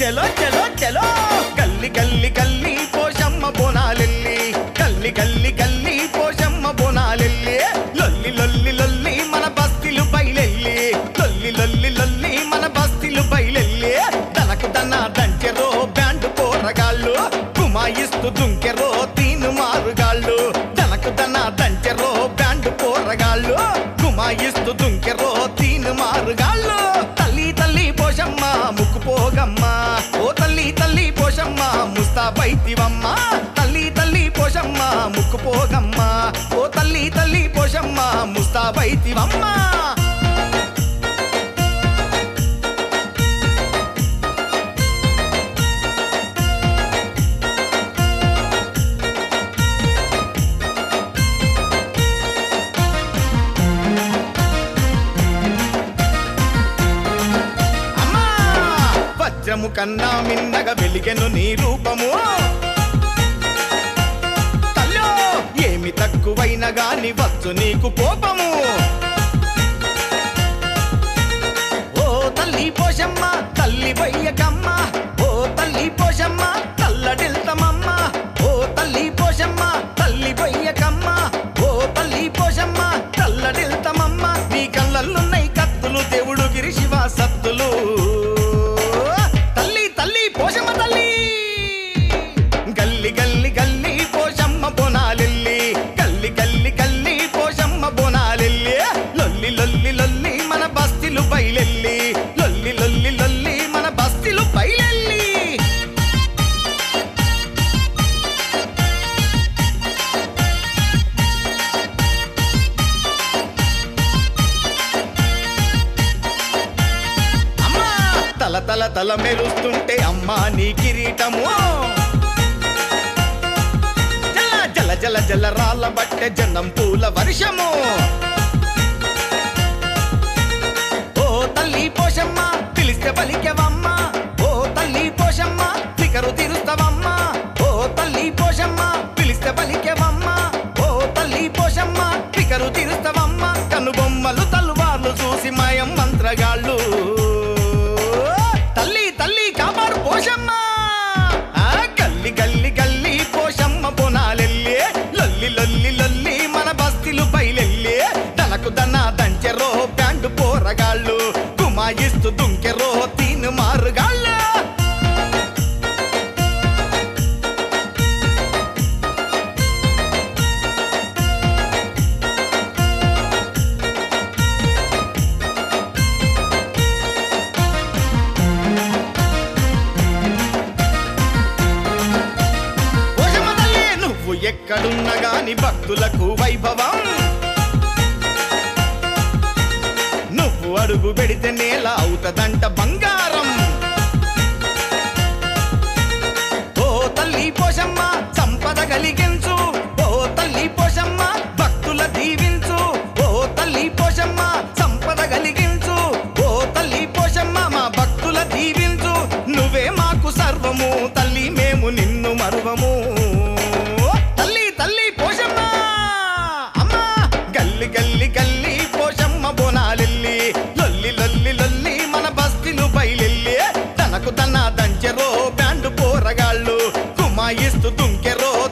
చలో చలో చలో గల్లి గల్లి గల్లి పోషమ్మ బోనాలెల్లి గల్లి గల్లి గల్లి పోషమ్మ బోనాలెల్లి లొల్లి లొల్లి లొల్లి మన బస్తీలు బయలెల్లి లొల్లి లొల్లి లొల్లి మన బస్తీలు బయలెల్లి తనకు తన దంచెరో బ్యాండ్ పోరగాళ్ళు కుమాయిస్తూ దుంకెరో తీను మారుగాళ్ళు తనకు తన దంచెరో బ్యాండ్ పోరగాళ్ళు కుమాయిస్తూ దుంకెరో తీను మారుగాళ్ళు తల్లి తల్లి పోషమ్మ ముక్కు పోగమ్మ ఓ తల్లి తల్లి పోషమ్మ ముస్తాబైతివమ్మ తల్లి తల్లి పోషమ్మ ముక్కు పోగమ్మ ఓ తల్లి తల్లి పోషమ్మ ముస్తాబైతివమ్మ అమ్మా వజ్రము కన్నా మిన్నగ వెలిగెను నీ రూపము తల్లో ఏమి తక్కువైన గాని వచ్చు నీకు కోపము ఓ తల్లి పోషమ్మ తల్లి బయ్యకమ్మ ఓ తల్లి పోషమ్మ తల్లడిల్తమమ్మ ఓ తల్లి పోషమ్మ తల్లి బయ్యకమ్మ ఓ తల్లి పోషమ్మ తల్లడిల్తమమ్మ నీ కళ్ళల్లున్నై కత్తులు దేవుడు గిరి శివ సత్తులు తల్లి తల్లి పోషమ్మ తల్లి గల్లి గల్లి గల్లి పోషమ్మ బోనాలెల్లి గల్లి గల్లి గల్లి పోషమ్మ బోనాలెల్లి లొల్లి లొల్లి లొల్లి మన బస్తీలు బయలెల్లి లొల్లి లొల్లి లొల్లి మన బస్తీలు బయలెల్లి అమ్మా తల తల తల మెరుస్తుంటే అమ్మా నీ కిరీటము జల జల జల జల రాళ్ళ బట్టె జనం పూల వర్షము ఓ తల్లి పోషమ్మ పిలిస్తే పలికెవమ్మ ఓ తల్లి పోషమ్మ ఫికరు తీరుస్తావమ్మ ఓ తల్లి పోషమ్మ పిలిస్తే పలికెవమ్మ ఓ తల్లి పోషమ్మ ఫికరు తీరుస్తావమ్మ కనుబొమ్మలు తల్వార్లు చూసి మాయం మంత్రగాళ్ళు తల్లి తల్లి కాపాడు పోషమ్మ ఆ గల్లి గల్లి గల్లి పోషమ్మ బోనాలెల్లి లొల్లి లొల్లి లొల్లి మన బస్తీలు బయలెల్లి తనకు దన దంచెరో బ్యాండు పోరగాళ్ళు కుమాయిస్తూ దుంకెరో తీను మారుగాళ్ళు పోషమ్మ తల్లి నువ్వు ఎక్కడున్నా గాని భక్తులకు వైభవం నువ్వు అడుగు పెడితే నేల అవుతదంట బంగారం ఓ తల్లి పోషమ్మ సంపద కలిగించు ఓ తల్లి పోషమ్మ భక్తుల దీవించు ఓ తల్లి పోషమ్మ సంపద కలిగించు ఓ తల్లి పోషమ్మ మా భక్తుల దీవించు నువ్వే మాకు సర్వము తల్లి మేము నిన్ను మరువము తల్లి తల్లి పోషమ్మ అమ్మా గల్లి గల్లి గల్లి పోషమ్మ బోనాలెల్లి లొల్లి లొల్లి లొల్లి మన బస్తీలు బయలెల్లి తనకు తన దంచెరో బ్యాండు పోరగాళ్ళు కుమాయిస్తూ దుంకెరో